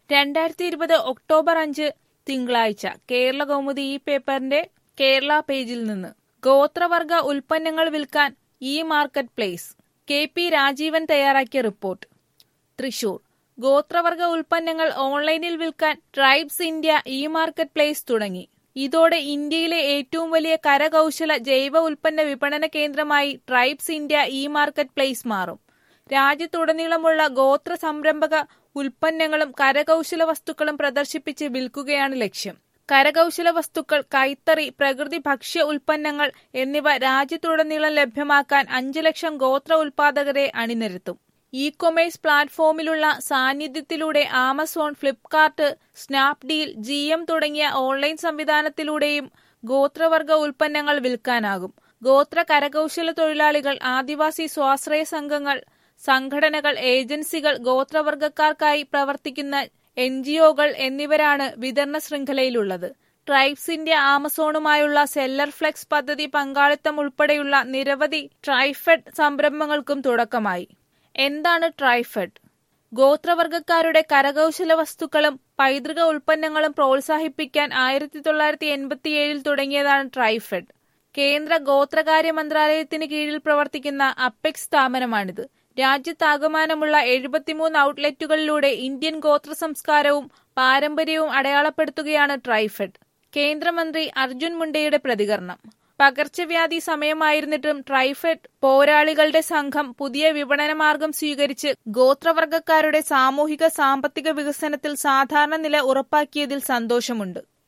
രണ്ടായിരത്തി ഇരുപത് ഒക്ടോബർ അഞ്ച് തിങ്കളാഴ്ച കേരള കൗമുദി ഈ പേപ്പറിന്റെ കേരള പേജിൽ നിന്ന് ഗോത്രവർഗ ഉൽപ്പന്നങ്ങൾ വിൽക്കാൻ e marketplace K P Rajeevan തയ്യാറാക്കിയ റിപ്പോർട്ട് തൃശൂർ ഗോത്രവർഗ ഉൽപ്പന്നങ്ങൾ ഓൺലൈനിൽ വിൽക്കാൻ Tribes India e marketplace തുടങ്ങി ഇതോടെ ഇന്ത്യയിലെ ഏറ്റവും വലിയ കരകൗശല ജൈവ ഉൽപ്പന്ന വിപണന കേന്ദ്രമായി Tribes India e marketplace മാറും രാജ്യത്തുടനീളമുള്ള ഗോത്ര സംരംഭക ഉൽപ്പന്നങ്ങളും കരകൗശല വസ്തുക്കളും പ്രദർശിപ്പിച്ച് വിൽക്കുകയാണ് ലക്ഷ്യം കരകൗശല വസ്തുക്കൾ കൈത്തറി പ്രകൃതി ഭക്ഷ്യ ഉൽപ്പന്നങ്ങൾ എന്നിവ രാജ്യത്തുടനീളം ലഭ്യമാക്കാൻ അഞ്ചു ലക്ഷം ഗോത്ര ഉൽപാദകരെ അണിനിരത്തും ഇ കൊമേഴ്സ് പ്ലാറ്റ്ഫോമിലുള്ള സാന്നിധ്യത്തിലൂടെ Amazon Flipkart Snapdeal G M തുടങ്ങിയ ഓൺലൈൻ സംവിധാനത്തിലൂടെയും ഗോത്രവർഗ ഉൽപ്പന്നങ്ങൾ വിൽക്കാനാകും ഗോത്ര കരകൗശല തൊഴിലാളികൾ ആദിവാസി സ്വാശ്രയ സംഘങ്ങൾ സംഘടനകൾ ഏജൻസികൾ ഗോത്രവർഗക്കാർക്കായി പ്രവർത്തിക്കുന്ന എൻ ജിഒകൾ എന്നിവരാണ് വിതരണ ശൃംഖലയിലുള്ളത് ട്രൈബ്സ് ഇന്ത്യ ആമസോണുമായുള്ള സെല്ലർ ഫ്ലെക്സ് പദ്ധതി പങ്കാളിത്തം ഉൾപ്പെടെയുള്ള നിരവധി ട്രൈഫെഡ് സംരംഭങ്ങൾക്കും തുടക്കമായി എന്താണ് ട്രൈഫെഡ് ഗോത്രവർഗക്കാരുടെ കരകൗശല വസ്തുക്കളും പൈതൃക ഉൽപ്പന്നങ്ങളും പ്രോത്സാഹിപ്പിക്കാൻ ആയിരത്തി തൊള്ളായിരത്തി എൺപത്തിയേഴിൽ തുടങ്ങിയതാണ് ട്രൈഫെഡ് കേന്ദ്ര ഗോത്രകാര്യ മന്ത്രാലയത്തിന് കീഴിൽ പ്രവർത്തിക്കുന്ന അപ്പെക്സ് സ്ഥാപനമാണിത് രാജ്യത്താകമാനമുള്ള എഴുപത്തിമൂന്ന് ഔട്ട്ലെറ്റുകളിലൂടെ ഇന്ത്യൻ ഗോത്ര സംസ്കാരവും പാരമ്പര്യവും അടയാളപ്പെടുത്തുകയാണ് ട്രൈഫെഡ് കേന്ദ്രമന്ത്രി അർജുൻ മുണ്ടയുടെ പ്രതികരണം പകർച്ചവ്യാധി സമയമായിരുന്നിട്ടും ട്രൈഫെഡ് പോരാളികളുടെ സംഘം പുതിയ വിപണന മാർഗം സ്വീകരിച്ച് ഗോത്രവർഗക്കാരുടെ സാമൂഹിക സാമ്പത്തിക വികസനത്തിൽ സാധാരണ നില ഉറപ്പാക്കിയതിൽ സന്തോഷമുണ്ട്